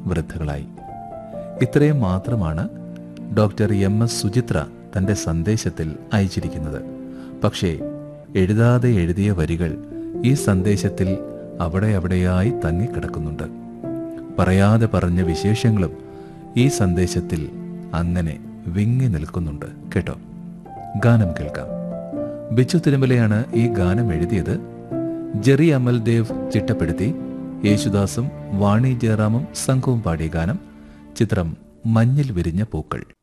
വൃദ്ധകളായി ഇത്രയും മാത്രമാണ് doctor M S Suchitra തന്റെ സന്ദേശത്തിൽ അയച്ചിരിക്കുന്നത് പക്ഷേ എഴുതാതെ എഴുതിയ വരികൾ ഈ സന്ദേശത്തിൽ അവിടെ അവിടെയായി തങ്ങിക്കിടക്കുന്നുണ്ട് പറയാതെ പറഞ്ഞ വിശേഷങ്ങളും ഈ സന്ദേശത്തിൽ അങ്ങനെ വിങ്ങി നിൽക്കുന്നുണ്ട് കേട്ടോ ഗാനം കേൾക്കാം ബിച്ചു തിരുമലയാണ് ഈ ഗാനം എഴുതിയത് ജെറി അമൽദേവ് ചിട്ടപ്പെടുത്തി യേശുദാസും വാണി ജയറാമും സംഘവും പാടിയ ഗാനം ചിത്രം മഞ്ഞിൽ വിരിഞ്ഞ പൂക്കൾ